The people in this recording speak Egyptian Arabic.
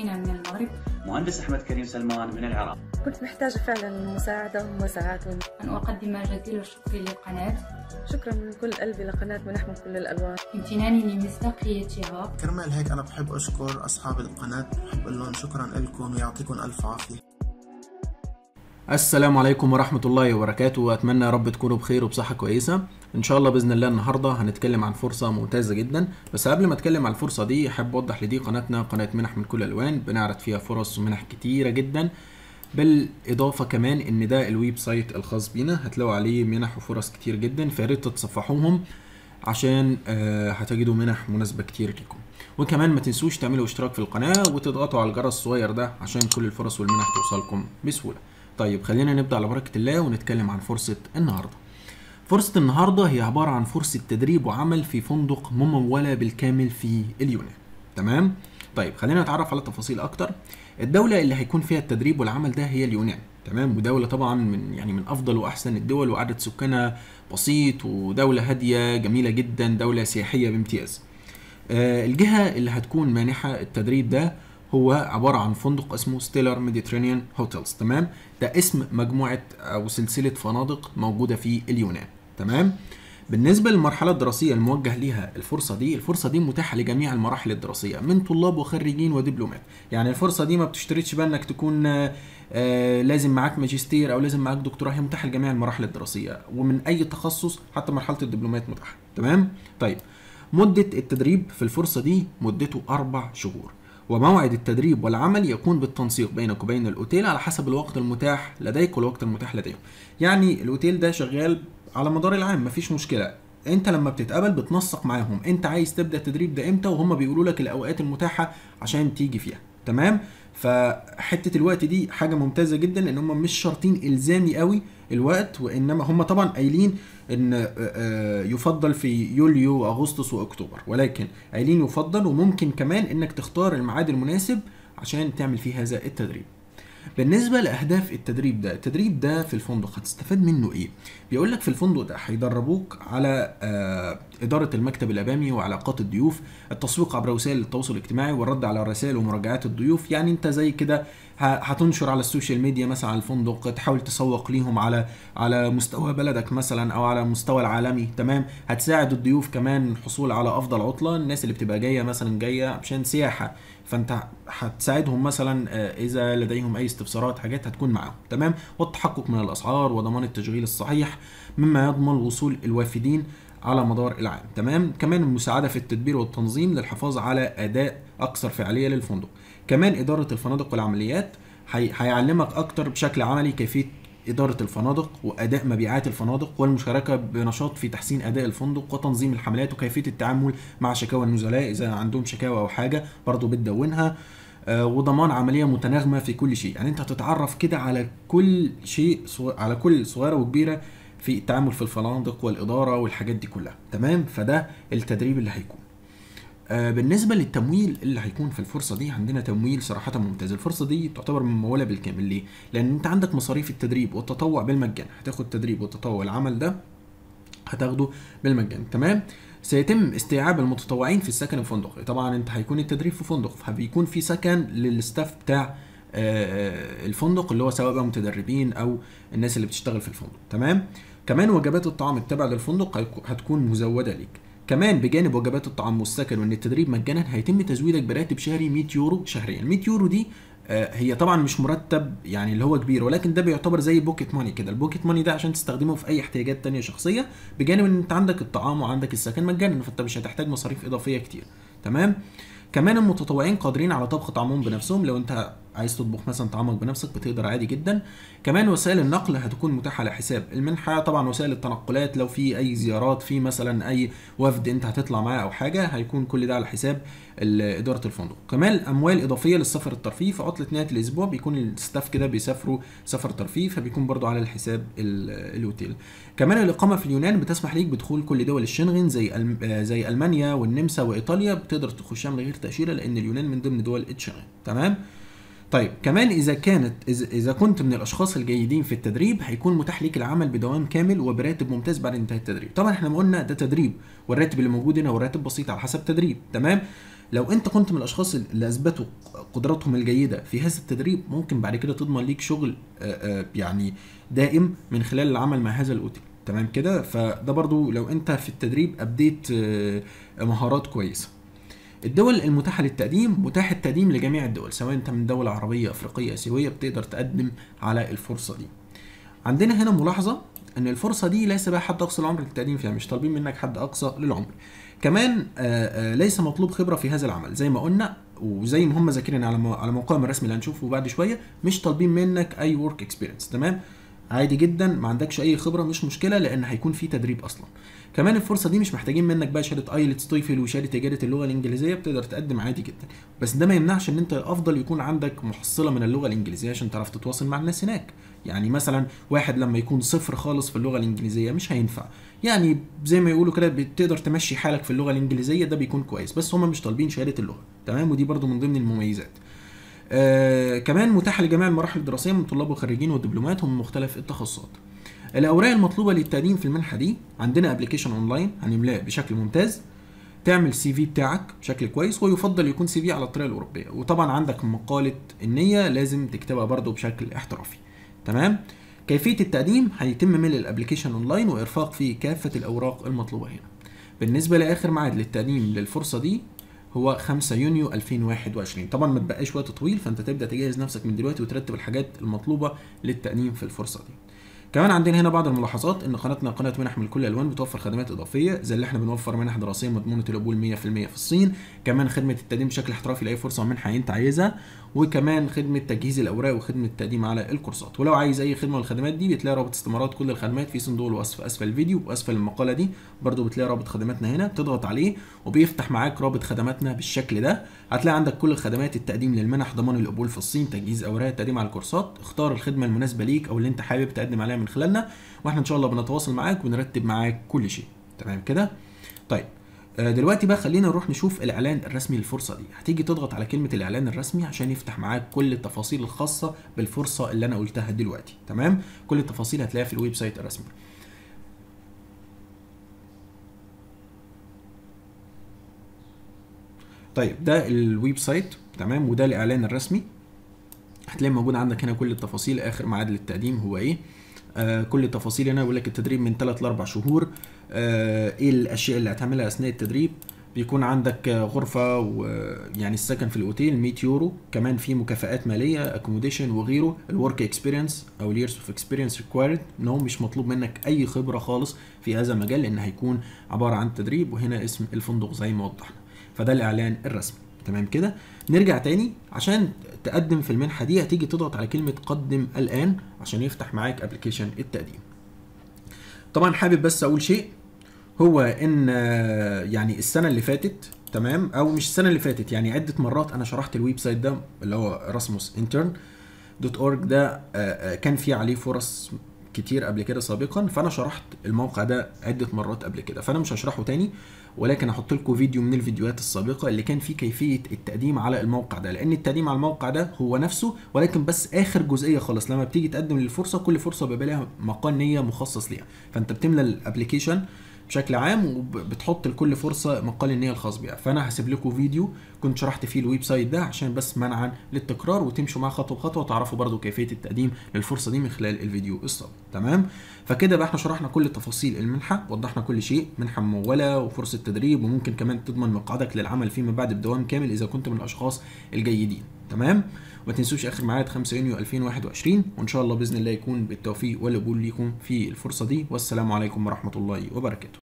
أخينا من المغرب مهندس أحمد كريم سلمان من العراق كنت محتاجة فعلا مساعدة ومساعات أن أقدم جزيل الشكر للقناة شكرا من كل قلبي لقناة منح من كل الألوان امتناني لمصداقيتها كرمال هيك أنا بحب أشكر أصحاب القناة بحب أقول لهم شكرا لكم يعطيكم ألف عافية السلام عليكم ورحمة الله وبركاته وأتمنى يا رب تكونوا بخير وبصحة كويسة إن شاء الله بإذن الله النهاردة هنتكلم عن فرصة ممتازة جدا بس قبل ما أتكلم عن الفرصة دي أحب أوضح لدي قناتنا قناة منح من كل الألوان بنعرض فيها فرص ومنح كتيرة جدا بالإضافة كمان إن ده الويب سايت الخاص بينا هتلاقوا عليه منح وفرص كتير جدا فياريت تتصفحوهم عشان آه هتجدوا منح مناسبة كتير لكم وكمان ما تنسوش تعملوا اشتراك في القناة وتضغطوا على الجرس الصغير ده عشان كل الفرص والمنح توصلكم بسهولة طيب خلينا نبدأ على بركة الله ونتكلم عن فرصة النهاردة فرصة النهاردة هي عبارة عن فرصة تدريب وعمل في فندق ممولة بالكامل في اليونان تمام طيب خلينا نتعرف على تفاصيل أكتر الدولة اللي هيكون فيها التدريب والعمل ده هي اليونان تمام ودولة طبعا من يعني من أفضل وأحسن الدول وعدد سكانها بسيط ودولة هادية جميلة جدا دولة سياحية بامتياز آه الجهة اللي هتكون مانحة التدريب ده هو عبارة عن فندق اسمه ستيلر ميديترينيان هوتيلز تمام ده اسم مجموعة أو سلسلة فنادق موجودة في اليونان تمام بالنسبة للمرحلة الدراسية الموجه ليها الفرصة دي الفرصة دي متاحة لجميع المراحل الدراسية من طلاب وخريجين ودبلومات يعني الفرصة دي ما بتشترطش بقى انك تكون آه لازم معاك ماجستير او لازم معاك دكتوراه هي متاحة لجميع المراحل الدراسية ومن اي تخصص حتى مرحلة الدبلومات متاحة تمام طيب مدة التدريب في الفرصة دي مدته أربع شهور وموعد التدريب والعمل يكون بالتنسيق بينك وبين الاوتيل على حسب الوقت المتاح لديك والوقت المتاح لديهم يعني الاوتيل ده شغال على مدار العام مفيش مشكله انت لما بتتقابل بتنسق معاهم انت عايز تبدا التدريب ده امتى وهم بيقولوا لك الاوقات المتاحه عشان تيجي فيها تمام فحته الوقت دي حاجه ممتازه جدا لان هم مش شرطين الزامي قوي الوقت وانما هم طبعا قايلين ان يفضل في يوليو واغسطس واكتوبر ولكن قايلين يفضل وممكن كمان انك تختار الميعاد المناسب عشان تعمل فيه هذا التدريب بالنسبه لاهداف التدريب ده التدريب ده في الفندق هتستفاد منه ايه بيقول لك في الفندق ده هيدربوك على اداره المكتب الامامي وعلاقات الضيوف التسويق عبر وسائل التواصل الاجتماعي والرد على رسائل ومراجعات الضيوف يعني انت زي كده هتنشر على السوشيال ميديا مثلا على الفندق تحاول تسوق ليهم على على مستوى بلدك مثلا او على المستوى العالمي تمام هتساعد الضيوف كمان الحصول على افضل عطله الناس اللي بتبقى جايه مثلا جايه عشان سياحه فانت هتساعدهم مثلا اذا لديهم اي استفسارات حاجات هتكون معاهم تمام والتحقق من الاسعار وضمان التشغيل الصحيح مما يضمن وصول الوافدين على مدار العام تمام كمان المساعده في التدبير والتنظيم للحفاظ على اداء اكثر فعاليه للفندق كمان اداره الفنادق والعمليات هيعلمك اكتر بشكل عملي كيفيه إدارة الفنادق وأداء مبيعات الفنادق والمشاركة بنشاط في تحسين أداء الفندق وتنظيم الحملات وكيفية التعامل مع شكاوى النزلاء إذا عندهم شكاوى أو حاجة برضو بتدونها آه وضمان عملية متناغمة في كل شيء يعني أنت هتتعرف كده على كل شيء على كل صغيرة وكبيرة في التعامل في الفنادق والإدارة والحاجات دي كلها تمام فده التدريب اللي هيكون آه بالنسبه للتمويل اللي هيكون في الفرصه دي عندنا تمويل صراحه ممتاز الفرصه دي تعتبر مموله بالكامل ليه لان انت عندك مصاريف التدريب والتطوع بالمجان هتاخد تدريب والتطوع والعمل ده هتاخده بالمجان تمام سيتم استيعاب المتطوعين في السكن الفندقي طبعا انت هيكون التدريب في فندق فبيكون في سكن للستاف بتاع آه الفندق اللي هو سواء بقى متدربين او الناس اللي بتشتغل في الفندق تمام كمان وجبات الطعام التابعه للفندق هتكون مزوده ليك كمان بجانب وجبات الطعام والسكن وان التدريب مجانا هيتم تزويدك براتب شهري 100 يورو شهريا 100 يورو دي هي طبعا مش مرتب يعني اللي هو كبير ولكن ده بيعتبر زي بوكيت ماني كده البوكيت ماني ده عشان تستخدمه في اي احتياجات تانية شخصيه بجانب ان انت عندك الطعام وعندك السكن مجانا فانت مش هتحتاج مصاريف اضافيه كتير تمام كمان المتطوعين قادرين على طبخ طعامهم بنفسهم لو انت عايز تطبخ مثلا طعامك بنفسك بتقدر عادي جدا كمان وسائل النقل هتكون متاحه على حساب المنحه طبعا وسائل التنقلات لو في اي زيارات في مثلا اي وفد انت هتطلع معاه او حاجه هيكون كل ده على حساب اداره الفندق كمان اموال اضافيه للسفر الترفيهي في عطله نهايه الاسبوع بيكون الستاف كده بيسافروا سفر ترفيهي فبيكون برضو على الحساب الاوتيل كمان الاقامه في اليونان بتسمح ليك بدخول كل دول الشنغن زي ألم... زي المانيا والنمسا وايطاليا بتقدر تخشها من غير تاشيره لان اليونان من ضمن دول الشنغن تمام طيب كمان اذا كانت اذا إذا كنت من الاشخاص الجيدين في التدريب هيكون متاح ليك العمل بدوام كامل وبراتب ممتاز بعد انتهاء التدريب طبعا احنا قلنا ده تدريب والراتب اللي موجود هنا هو راتب بسيط على حسب تدريب تمام لو انت كنت من الاشخاص اللي اثبتوا قدراتهم الجيده في هذا التدريب ممكن بعد كده تضمن ليك شغل آه، آه، يعني دائم من خلال العمل مع هذا الاوتيل تمام كده فده برضو لو انت في التدريب ابديت آه، مهارات كويسه الدول المتاحة للتقديم متاح التقديم لجميع الدول سواء انت من دولة عربية افريقية اسيوية بتقدر تقدم على الفرصة دي عندنا هنا ملاحظة ان الفرصة دي ليس بها حد اقصى العمر للتقديم فيها مش طالبين منك حد اقصى للعمر كمان آه، آه، ليس مطلوب خبرة في هذا العمل زي ما قلنا وزي ما هم ذاكرين على مو- على موقعهم الرسمي اللي هنشوفه بعد شوية مش طالبين منك اي ورك اكسبيرينس تمام عادي جدا ما عندكش اي خبره مش مشكله لان هيكون في تدريب اصلا كمان الفرصه دي مش محتاجين منك بقى شهاده ايلتس تويفل وشهاده اجاده اللغه الانجليزيه بتقدر تقدم عادي جدا بس ده ما يمنعش ان انت الافضل يكون عندك محصله من اللغه الانجليزيه عشان تعرف تتواصل مع الناس هناك يعني مثلا واحد لما يكون صفر خالص في اللغه الانجليزيه مش هينفع يعني زي ما يقولوا كده بتقدر تمشي حالك في اللغه الانجليزيه ده بيكون كويس بس هم مش طالبين شهاده اللغه تمام ودي برضو من ضمن المميزات آه كمان متاحه لجميع المراحل الدراسيه من طلاب وخريجين والدبلومات ومن مختلف التخصصات الاوراق المطلوبه للتقديم في المنحه دي عندنا ابلكيشن اونلاين هنملاه بشكل ممتاز تعمل سي في بتاعك بشكل كويس ويفضل يكون سي في على الطريقه الاوروبيه وطبعا عندك مقاله النيه لازم تكتبها برضو بشكل احترافي تمام كيفيه التقديم هيتم ملء الابلكيشن اونلاين وارفاق فيه كافه الاوراق المطلوبه هنا بالنسبه لاخر ميعاد للتقديم للفرصه دي هو 5 يونيو 2021 طبعا ما تبقاش وقت طويل فانت تبدا تجهز نفسك من دلوقتي وترتب الحاجات المطلوبه للتقديم في الفرصه دي كمان عندنا هنا بعض الملاحظات ان قناتنا قناه منح من كل الالوان بتوفر خدمات اضافيه زي اللي احنا بنوفر منح دراسيه مضمونه القبول 100% في الصين كمان خدمه التقديم بشكل احترافي لاي فرصه منحه انت عايزها وكمان خدمه تجهيز الاوراق وخدمه التقديم على الكورسات ولو عايز اي خدمه من الخدمات دي بتلاقي رابط استمارات كل الخدمات في صندوق الوصف اسفل الفيديو واسفل المقاله دي برضو بتلاقي رابط خدماتنا هنا بتضغط عليه وبيفتح معاك رابط خدماتنا بالشكل ده هتلاقي عندك كل الخدمات التقديم للمنح ضمان القبول في الصين تجهيز اوراق التقديم على الكورسات اختار الخدمه المناسبه ليك او اللي انت حابب تقدم عليها من خلالنا واحنا ان شاء الله بنتواصل معاك ونرتب معاك كل شيء تمام كده طيب آه، دلوقتي بقى خلينا نروح نشوف الاعلان الرسمي للفرصه دي هتيجي تضغط على كلمه الاعلان الرسمي عشان يفتح معاك كل التفاصيل الخاصه بالفرصه اللي انا قلتها دلوقتي تمام كل التفاصيل هتلاقيها في الويب سايت الرسمي طيب ده الويب سايت تمام وده الاعلان الرسمي هتلاقي موجود عندك هنا كل التفاصيل اخر ميعاد للتقديم هو ايه آه كل التفاصيل هنا بيقول لك التدريب من 3 ل 4 شهور آه ايه الاشياء اللي هتعملها اثناء التدريب بيكون عندك آه، غرفة ويعني السكن في الاوتيل 100 يورو كمان في مكافآت مالية اكوموديشن وغيره الورك اكسبيرينس او اليرز اوف اكسبيرينس ريكوايرد ان هو مش مطلوب منك اي خبرة خالص في هذا المجال لان هيكون عبارة عن تدريب وهنا اسم الفندق زي ما وضحنا فده الاعلان الرسمي تمام كده نرجع تاني عشان تقدم في المنحة دي هتيجي تضغط على كلمة قدم الآن عشان يفتح معاك ابلكيشن التقديم طبعا حابب بس اقول شيء هو ان آه، يعني السنه اللي فاتت تمام او مش السنه اللي فاتت يعني عده مرات انا شرحت الويب سايت ده اللي هو راسموس انترن دوت اورج ده آه، آه، كان في عليه فرص كتير قبل كده سابقا فانا شرحت الموقع ده عده مرات قبل كده فانا مش هشرحه تاني ولكن هحط لكم فيديو من الفيديوهات السابقه اللي كان فيه كيفيه التقديم على الموقع ده لان التقديم على الموقع ده هو نفسه ولكن بس اخر جزئيه خالص لما بتيجي تقدم للفرصه كل فرصه بيبقى لها مقال نيه مخصص ليها فانت بتملى الابلكيشن بشكل عام وبتحط لكل فرصه مقال النيه الخاص بيها فانا هسيب لكم فيديو كنت شرحت فيه الويب سايت ده عشان بس منعا للتكرار وتمشوا معاه خطوه بخطوه وتعرفوا برضو كيفيه التقديم للفرصه دي من خلال الفيديو السابق تمام فكده بقى احنا شرحنا كل تفاصيل المنحه وضحنا كل شيء منحه مموله وفرصه تدريب وممكن كمان تضمن مقعدك للعمل فيما بعد بدوام كامل اذا كنت من الاشخاص الجيدين تمام وما تنسوش اخر ميعاد 5 يونيو 2021 وان شاء الله باذن الله يكون بالتوفيق والقبول ليكم في الفرصه دي والسلام عليكم ورحمه الله وبركاته